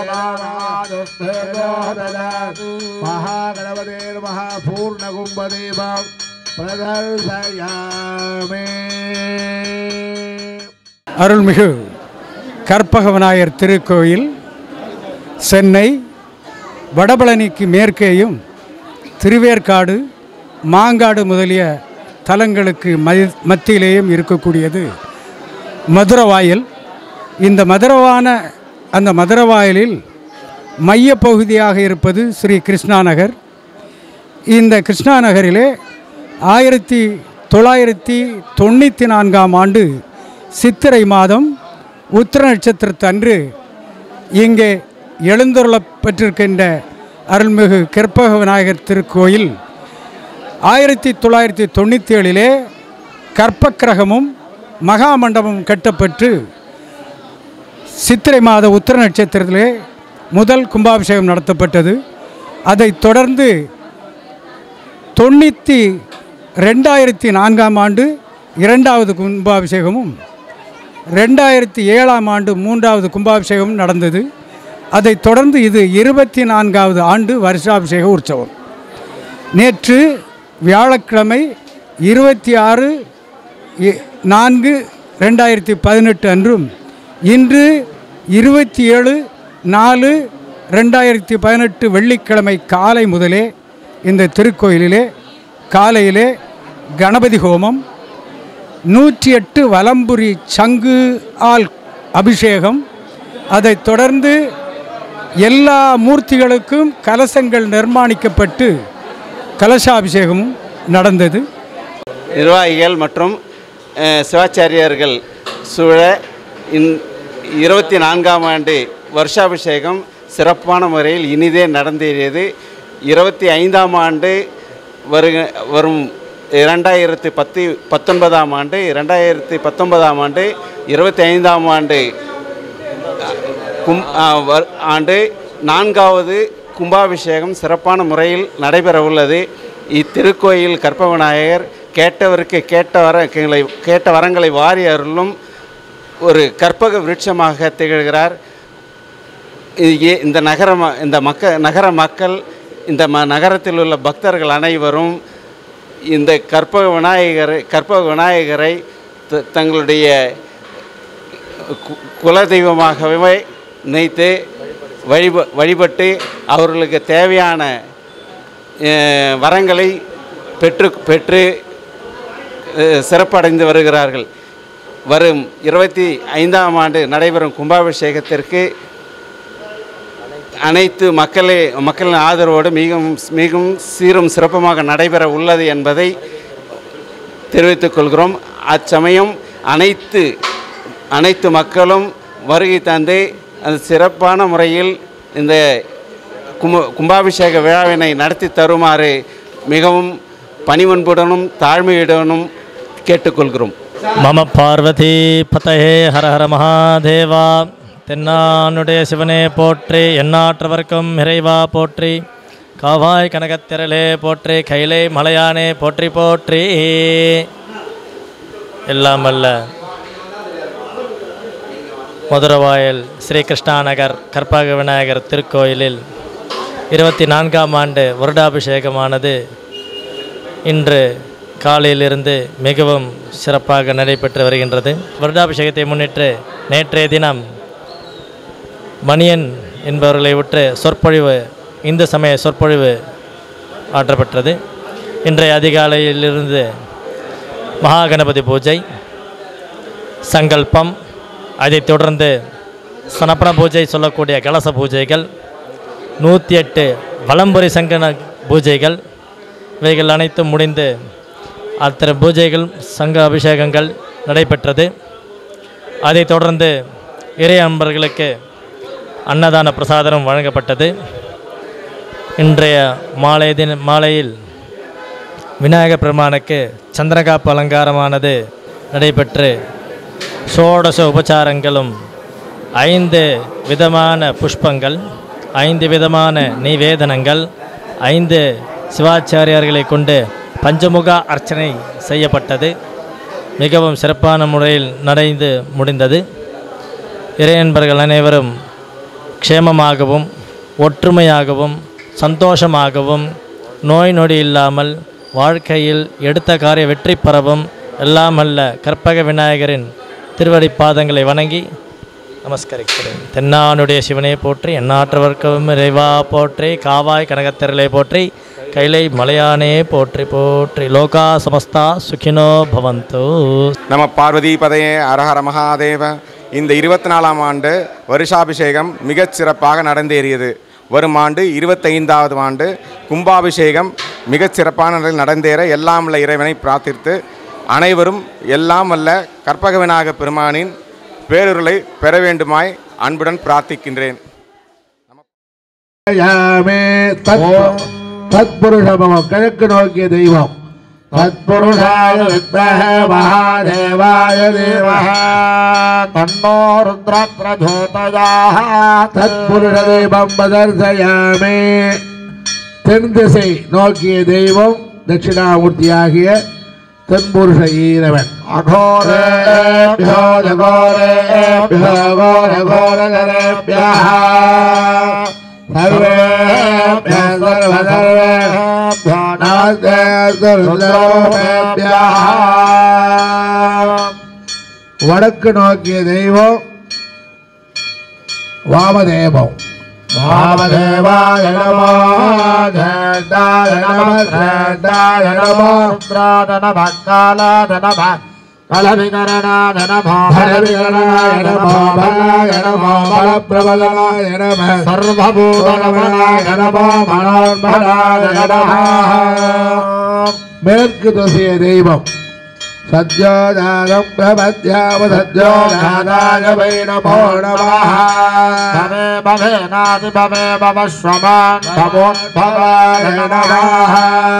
மகாகணபதே நம பூர்ணகும்பதீபம் பிரதர்சயாமே அருள்மிகு கற்பக விநாயகர் திருக்கோயில் சென்னை வடபழனிக்கு மேற்கேயும் திருவேற்காடு மாங்காடு முதலிய தலங்களுக்கு ம- மத்தியிலேயும் இருக்கக்கூடியது மதுரவாயல் இந்த மதுரவான அந்த மதுரவாயலில் மையப்பகுதியாக இருப்பது ஸ்ரீ கிருஷ்ணா நகர் இந்த கிருஷ்ணா நகரிலே ஆயிரத்தி தொள்ளாயிரத்தி தொண்ணூற்றி நான்காம் ஆண்டு சித்திரை மாதம் உத்திர நட்சத்திரத்தன்று இங்கே எழுந்தருளப்பட்டிருக்கின்ற அருள்மிகு கற்பக விநாயகர் திருக்கோயில் ஆயிரத்தி தொள்ளாயிரத்தி தொண்ணூற்றி ஏழிலே கற்பக்கிரகமும் மகாமண்டபமும் கட்டப்பட்டு சித்திரை மாத உத்திர நட்சத்திரத்திலே முதல் கும்பாபிஷேகம் நடத்தப்பட்டது அதைத் தொடர்ந்து தொண்ணூற்றி ரெண்டாயிரத்தி நான்காம் ஆண்டு இரண்டாவது கும்பாபிஷேகமும் ரெண்டாயிரத்தி ஏழாம் ஆண்டு மூன்றாவது கும்பாபிஷேகமும் நடந்தது அதைத் தொடர்ந்து இது இருபத்தி நான்காவது ஆண்டு வருஷாபிஷேக உற்சவம் நேற்று வியாழக்கிழமை இருபத்தி ஆறு இ- நான்கு ரெண்டாயிரத்தி பதினெட்டு அன்றும் இன்று இருபத்தி ஏழு நாலு ரெண்டாயிரத்தி பதினெட்டு வெள்ளிக்கிழமை காலை முதலே இந்த திருக்கோயிலிலே காலையிலே கணபதி ஹோமம் நூற்றி எட்டு வலம்புரி சங்கு ஆல் அபிஷேகம் அதைத் தொடர்ந்து எல்லா மூர்த்திகளுக்கும் கலசங்கள் நிர்மாணிக்கப்பட்டு கலசாபிஷேகமும் நடந்தது நிர்வாகிகள் மற்றும் அஹ், சிவாச்சாரியர்கள் சூழ இன் இருபத்தி நான்காம் ஆண்டு வருஷாபிஷேகம் சிறப்பான முறையில் இனிதே நடந்தேறியது இருபத்தி ஐந்தாம் ஆண்டு வருக வரும் இரண்டாயிரத்தி பத்து பத்தொன்பதாம் ஆண்டு இரண்டாயிரத்தி பத்தொன்பதாம் ஆண்டு இருபத்தி ஐந்தாம் ஆண்டு கும் ஆ, வர்- ஆண்டு நான்காவது கும்பாபிஷேகம் சிறப்பான முறையில் நடைபெற உள்ளது இத்திருக்கோயில் கற்பக விநாயகர் கேட்டவருக்கு கேட்ட வரங்களை கேட்ட வரங்களை வாரி அருளும் ஒரு கற்பக விருட்சமாக திகழ்கிறார் இது ஏ- இந்த நகர ம- இந்த மக்க நகர மக்கள் இந்த ம நகரத்தில் உள்ள பக்தர்கள் அனைவரும் இந்த கற்பக விநாயகரை கற்பக விநாயகரை த- தங்களுடைய கு- குலதெய்வமாகவே நினைத்து வழிப வழிபட்டு அவர்களுக்கு தேவையான அஹ், வரங்களை பெற்று பெற்று அஹ், சிறப்படைந்து வருகிறார்கள் வரும் இருபத்தி ஐந்தாம் ஆண்டு நடைபெறும் கும்பாபிஷேகத்திற்கு அனைத்து மக்களே மக்களின் ஆதரவோடு மிகவும் மிகவும் சீரும் சிறப்புமாக நடைபெற உள்ளது என்பதை தெரிவித்துக் கொள்கிறோம் அச்சமயம் அனைத்து அனைத்து மக்களும் வருகை தந்து அந்த சிறப்பான முறையில் இந்த கும்ப கும்பாபிஷேக விழாவினை நடத்தி தருமாறு மிகவும் பணிவன்புடனும் தாழ்மையுடனும் கேட்டுக்கொள்கிறோம் மம பார்வதி பதஹே ஹர ஹர மகாதேவா தென்னானுடைய சிவனே போற்றி எண்ணாற்றவர்க்கும் இறைவா போற்றி காவாய் கனகத்திரளே போற்றி கைலை மலையானே போற்றி போற்றி எல்லாம் வல்ல மதுரவாயல் ஸ்ரீ கிருஷ்ணா நகர் கற்பக விநாயகர் திருக்கோயிலில் இருபத்தி நான்காம் ஆண்டு வருடாபிஷேகமானது இன்று காலையிலிருந்து மிகவும் சிறப்பாக நடைபெற்று வருகின்றது வருடாபிஷேகத்தை முன்னிட்டு நேற்றைய தினம் மணியன் என்பவர்களை விட்டு சொற்பொழிவு இந்து சமய சொற்பொழிவு ஆற்றப்பட்டது இன்றைய அதிகாலையிலிருந்து மகாகணபதி பூஜை சங்கல்பம் அதைத் தொடர்ந்து சனப்பன பூஜை சொல்லக்கூடிய கலச பூஜைகள் நூற்றி எட்டு வலம்புரி சங்கன பூஜைகள் இவைகள் அனைத்தும் முடிந்து அத்தனை பூஜைகள் சங்க அபிஷேகங்கள் நடைபெற்றது அதைத் தொடர்ந்து இறை அன்பர்களுக்கு அன்னதான பிரசாதனம் வழங்கப்பட்டது இன்றைய மாலை தின மாலையில் விநாயகர் பெருமானுக்கு சந்திரகாப்பு அலங்காரமானது நடைபெற்று ஷோடச உபச்சாரங்களும் ஐந்து விதமான புஷ்பங்கள் ஐந்து விதமான நிவேதனங்கள் ஐந்து சிவாச்சாரியார்களை கொண்டு பஞ்சமுக அர்ச்சனை செய்யப்பட்டது மிகவும் சிறப்பான முறையில் நடந்து முடிந்தது இறையன்பர்கள் அனைவரும் க்ஷேமமாகவும் ஒற்றுமையாகவும் சந்தோஷமாகவும் நோய் நொடி இல்லாமல் வாழ்க்கையில் எடுத்த காரிய வெற்றி பெறவும் எல்லாம் அல்ல கற்பக விநாயகரின் திருவடி பாதங்களை வணங்கி நமஸ்கரிக்கிறேன் தென்னானுடைய சிவனை போற்றி எண்ணாற்றவர்க்கும் இறைவா போற்றி காவாய் கனகத்திரளை போற்றி கைலை மலையானே போற்றி போற்றி லோகா சமஸ்தா சுகினோ பவந்து நம பார்வதி பதையே அரஹர மகாதேவ இந்த இருபத்தி நாலாம் ஆண்டு வருஷாபிஷேகம் மிகச் சிறப்பாக நடந்தேறியது வரும் ஆண்டு இருபத்தைந்தாவது ஆண்டு கும்பாபிஷேகம் மிகச் சிறப்பான முறையில் நடந்தேற எல்லாம் உள்ள இறைவனை பிரார்த்தித்து அனைவரும் எல்லாம் வல்ல கற்பக விநாயக பெருமானின் பேருருளை பெற வேண்டுமாய் அன்புடன் பிரார்த்திக்கின்றேன் யாமே தத் தத்புருஷமம் கிழக்கு நோக்கிய தெய்வம் தத்புருஷாய வித்மஹ மகாதேவாய தேவஹ தன்னோ ருத்ர பிரஜோதயாஹ தத்புருஷ தெய்வம் பதர்சயாமே தென் திசை நோக்கிய தெய்வம் தட்சிணாமூர்த்தியாகிய தென்புருஷ ஈரவன் அகோரேபியோ ஜகோரேபியோ கோர கோரகரேபியः सर्वेभ्यः सर्वसर्वेभ्यो नमस्ते सर्वसर्वेभ्यः வடக்கு நோக்கிய தெய்வம் வாமதேவம் வாமதேவாய நமோ ஜெண்டாய நம ஜெண்டாய நமோ நம காலாத நம பலவிகரணாய நமோ பலவிகரணாய நமோ பலாய நமோ பலப்பிரபலனாய நம சர்வபூதனமனாய நமோ மனோன்மனாய நம மேற்கு திசைய தெய்வம் சத்யோஜானம் பிரபத்யாம சத்யோஜாதாய வை நமோ நமः பவே பவே நாதி பவே பவ ஸ்வமான் பவோத்பவாய நமः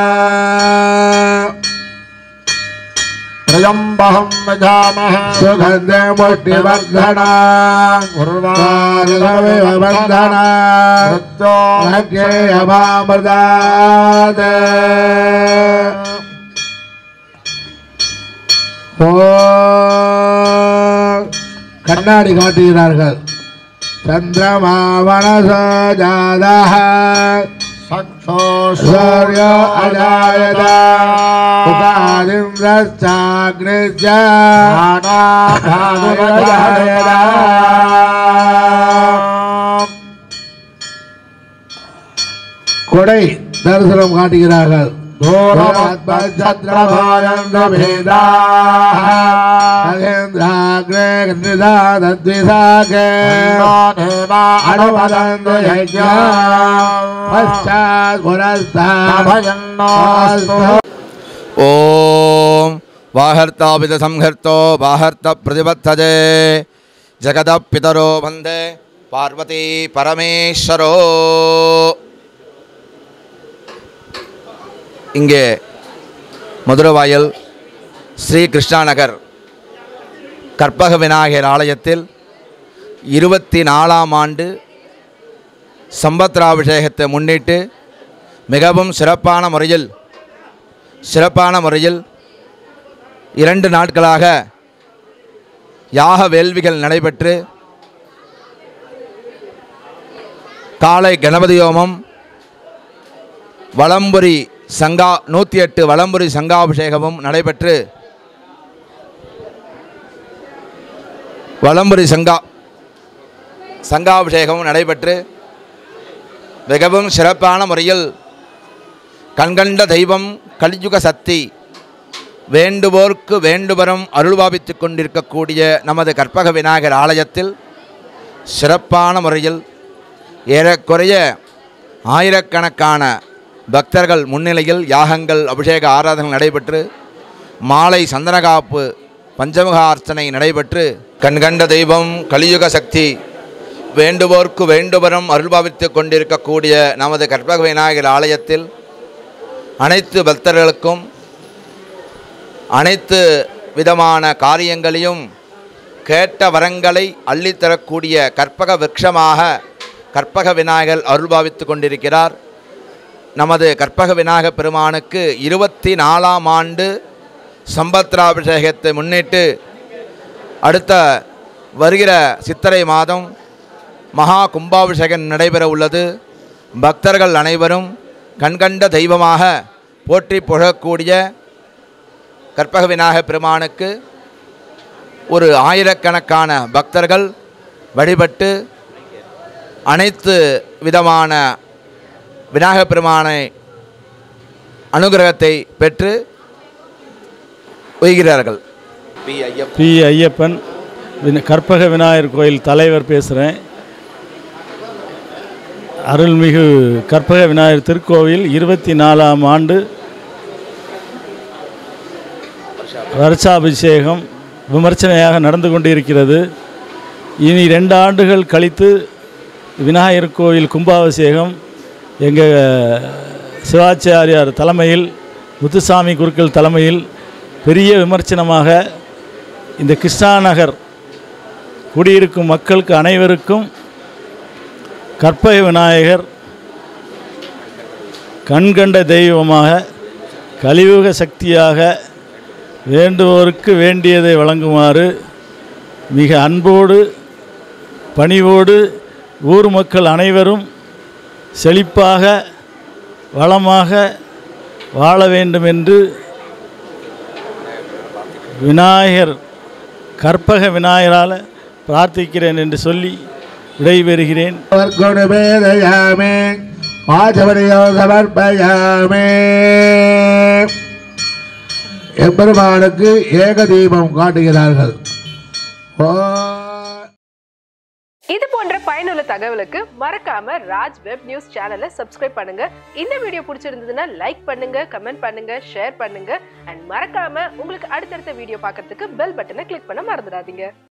त्र्यम्बहं यजामः सुगन्धमुष्टिवर्धना उर्वारुकमिव वर्धना मृत्योऽमृतात् ஓ கண்ணாடி காட்டுகிறார்கள் சந்திரமா மனசோஜாதः சூர்யோ அஜாயதா உகாதிந்திரச்சாக்னிஜ கொடை தரிசனம் காட்டுகிறார்கள் ॐ वाहर्तापितसंहर्तो वाहर्तप्रतिबद्धजे जगतः पितरो वन्दे पार्वती परमेश्वरो இங்கே மதுரவாயல் ஸ்ரீ கிருஷ்ணா நகர் கற்பக விநாயகர் ஆலயத்தில் இருபத்தி நாலாம் ஆண்டு சம்பத்ராபிஷேகத்தை முன்னிட்டு மிகவும் சிறப்பான முறையில் சிறப்பான முறையில் இரண்டு நாட்களாக யாக வேள்விகள் நடைபெற்று காலை கணபதி ஹோமம் வலம்புரி சங்கா நூற்றி எட்டு வலம்புரி சங்காபிஷேகமும் நடைபெற்று வலம்புரி சங்கா சங்காபிஷேகமும் நடைபெற்று மிகவும் சிறப்பான முறையில் கண்கண்ட தெய்வம் கலியுக சக்தி வேண்டுவோர்க்கு வேண்டுவரம் அருள்பாவித்து கொண்டிருக்கக்கூடிய நமது கற்பக விநாயகர் ஆலயத்தில் சிறப்பான முறையில் ஏறக்குறைய ஆயிரக்கணக்கான பக்தர்கள் முன்னிலையில் யாகங்கள் அபிஷேக ஆராதனை நடைபெற்று மாலை சந்தனகாப்பு பஞ்சமுக அர்ச்சனை நடைபெற்று கண்கண்ட தெய்வம் கலியுக சக்தி வேண்டுவோர்க்கு வேண்டுவரம் அருள்பாவித்து கொண்டிருக்கக்கூடிய நமது கற்பக விநாயகர் ஆலயத்தில் அனைத்து பக்தர்களுக்கும் அனைத்து விதமான காரியங்களையும் கேட்ட வரங்களை அள்ளித்தரக்கூடிய கற்பக விருட்சமாக கற்பக விநாயகர் அருள்பாவித்து கொண்டிருக்கிறார் நமது கற்பக விநாயக பெருமானுக்கு இருபத்தி நாலாம் ஆண்டு சம்பத்ராபிஷேகத்தை முன்னிட்டு அடுத்த வருகிற சித்திரை மாதம் மகா கும்பாபிஷேகம் நடைபெற உள்ளது பக்தர்கள் அனைவரும் கண்கண்ட தெய்வமாக போற்றி புகழக்கூடிய கற்பக விநாயகப் பெருமானுக்கு ஒரு ஆயிரக்கணக்கான பக்தர்கள் வழிபட்டு அனைத்து விதமான விநாயகப் பெருமானை அனுகிரகத்தை பெற்று உய்கிறார்கள் பி ஐயப்ப பி ஐயப்பன் வின- கற்பக விநாயகர் கோயில் தலைவர் பேசுகிறேன் அருள்மிகு கற்பக விநாயகர் திருக்கோவில் இருபத்தி நாலாம் ஆண்டு வருஷாபிஷேகம் விமர்சனையாக நடந்து கொண்டிருக்கிறது இனி ரெண்டு ஆண்டுகள் கழித்து விநாயகர் கோவில் கும்பாபிஷேகம் எங்கள் சிவாச்சாரியார் தலைமையில் முத்துசாமி குருக்கள் தலைமையில் பெரிய விமர்சனமாக இந்த கிருஷ்ணா நகர் குடியிருக்கும் மக்களுக்கு அனைவருக்கும் கற்பக விநாயகர் கண்கண்ட தெய்வமாக கலியுக சக்தியாக வேண்டுவோருக்கு வேண்டியதை வழங்குமாறு மிக அன்போடு பணிவோடு ஊர் மக்கள் அனைவரும் செழிப்பாக வளமாக வாழ வேண்டும் என்று விநாயகர் கற்பக விநாயகரால் பிரார்த்திக்கிறேன் என்று சொல்லி விடைபெறுகிறேன் குணமேதயாமே வாசவரையோ சமர்ப்பயாமே எம்பெருமானுக்கு ஏக தீபம் காட்டுகிறார்கள் ஓ இது போன்ற பயனுள்ள தகவலுக்கு மறக்காம ராஜ் வெப் நியூஸ் சேனலை சப்ஸ்கிரைப் பண்ணுங்க இந்த வீடியோ பிடிச்சிருந்ததுன்னா லைக் பண்ணுங்க கமெண்ட் பண்ணுங்க ஷேர் பண்ணுங்க அண்ட் மறக்காம உங்களுக்கு அடுத்தடுத்த வீடியோ பார்க்கறதுக்கு பெல் பட்டனை கிளிக் பண்ண மறந்துடாதீங்க